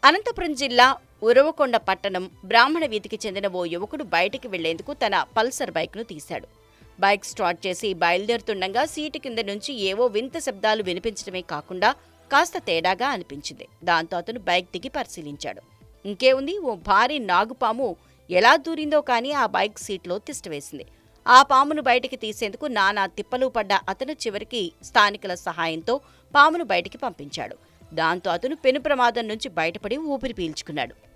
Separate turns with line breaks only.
అనంతపురం జిల్లా ఉరవకొండ పట్టణం బ్రాహ్మణ వీధికి చెందిన ఓ యువకుడు బయటికి వెళ్లేందుకు తన పల్సర్ బైక్ను తీశాడు బైక్ స్టార్ట్ చేసి బయలుదేరుతుండగా సీటు కింద నుంచి ఏవో వింత శబ్దాలు వినిపించడమే కాకుండా కాస్త తేడాగా అనిపించింది దాంతో అతను బైక్ దిగి పరిశీలించాడు ఇంకే ఉంది ఓ భారీ నాగుపాము ఎలా దూరిందో కానీ ఆ బైక్ సీట్లో తిష్టవేసింది ఆ పామును బయటికి తీసేందుకు నానా తిప్పలు పడ్డ అతను చివరికి స్థానికుల సహాయంతో పామును బయటికి పంపించాడు దాంతో అతను పెను ప్రమాదం నుంచి బయటపడి ఊపిరి పీల్చుకున్నాడు